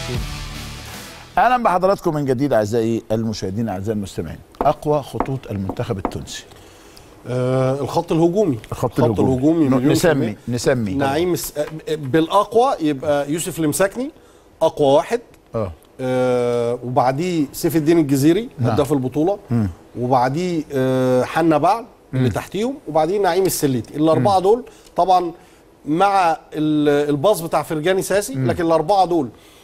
اهلا بحضراتكم من جديد اعزائي المشاهدين اعزائي المستمعين اقوى خطوط المنتخب التونسي آه الخط الهجومي الخط الهجومي. مليون نسمي- في المية. نسمي. نعيم الس... آه، بالاقوى يبقى يوسف المساكني اقوى واحد اه آه وبعديه سيف الدين الجزيري نعم. هداف البطوله وبعديه آه حنا بعل اللي تحتيهم وبعديه نعيم السليتي الاربعه دول طبعا مع ال- الباص بتاع فرجاني ساسي لكن الاربعه دول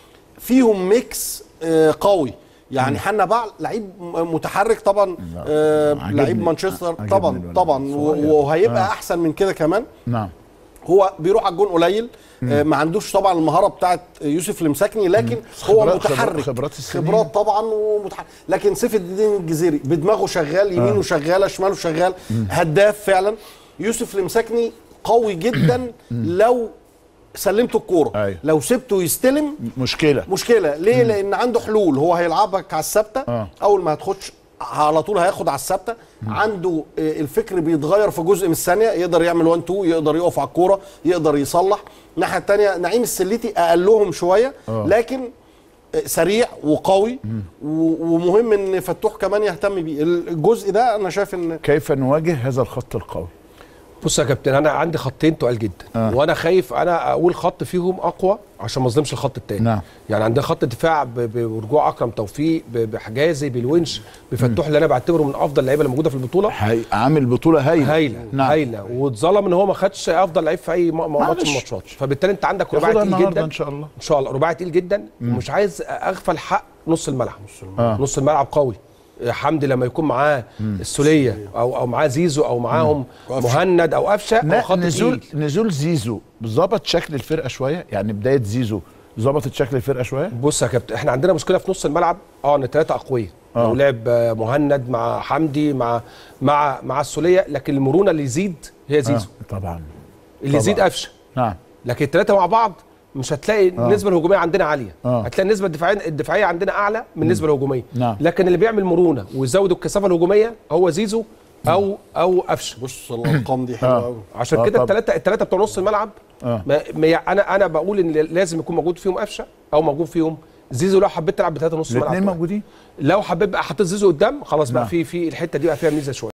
فيهم ميكس آه قوي يعني حنا بعل لعيب م- متحرك طبعا آه عجبني. لعيب مانشستر عجبني طبعا الولد. طبعا صغير. و- وهيبقى آه. احسن من كده كمان نعم هو بيروح على الجون قليل آه ما عندوش طبعا المهاره بتاعت يوسف المساكني لكن هو خبرات- متحرك خبرات السنين. خبرات طبعا ومتحرك لكن سيف الدين الجزيري بدماغه شغال يمينه شغاله شماله شغال هداف فعلا يوسف المساكني قوي جدا لو سلمته الكوره أيوة. لو سبته يستلم مشكله مشكله ليه لان عنده حلول هو هيلعبك على الثابته آه. اول ما هتخش على طول هياخد على الثابته عنده آه، الفكر بيتغير في جزء من الثانيه يقدر يعمل 1 2 يقدر يقف على الكوره يقدر يصلح الناحيه الثانيه نعيم السليتي اقلهم شويه آه. لكن آه، سريع وقوي و- ومهم ان فتوح كمان يهتم بيه الجزء ده انا شايف ان كيف نواجه هذا الخط القوي بص يا كابتن انا عندي خطين تقال جدا آه. آه. وانا خايف انا اقول خط فيهم اقوى عشان ما اظلمش الخط التاني نعم. يعني عندنا خط دفاع ب- ب- برجوع اكرم توفيق ب- بحجازي بالونش بفتوح اللي انا بعتبره من افضل اللعيبه اللي موجوده في البطوله هي... عامل بطوله هايله هايله نعم. نعم. هايله واتظلم ان هو ما خدش افضل لعيب في اي م- م- ماتش من معلش. الماتشات فبالتالي انت عندك رباعي ياخدها تقيل النهارده جدا ان شاء الله ان شاء الله رباعي تقيل جدا ومش عايز اغفل حق نص الملعب آه. نص الملعب قوي حمدي لما يكون معاه السوليه او او معاه زيزو او معاهم مهند او قفشه او ن- خط نزول تقيل نزول زيزو ظبط شكل الفرقه شويه يعني بدايه زيزو ظبطت شكل الفرقه شويه بص يا كابتن احنا عندنا مشكله في نص الملعب اه ان الثلاثه اقوياء آه. لو لعب آه، مهند مع حمدي مع مع مع السوليه لكن المرونه اللي يزيد هي زيزو آه. طبعا اللي يزيد طبعاً. قفشه نعم لكن الثلاثه مع بعض مش هتلاقي النسبه الهجوميه عندنا عاليه آه. هتلاقي النسبه الدفاعيه الدفاعيه عندنا اعلى من النسبه الهجوميه نعم. لكن اللي بيعمل مرونه ويزود الكثافه الهجوميه هو زيزو او او قفشه بص الارقام دي حلوه آه. قوي عشان آه كده طبعاً. الثلاثه الثلاثه بتوع نص الملعب آه. ما ما يع- انا انا بقول ان لازم يكون موجود فيهم قفشه او موجود فيهم زيزو لو حبيت تلعب بثلاثه نص الاثنين ملعب موجودين لو حبيت بقى حطيت زيزو قدام خلاص بقى نعم. في في الحته دي بقى فيها ميزه شويه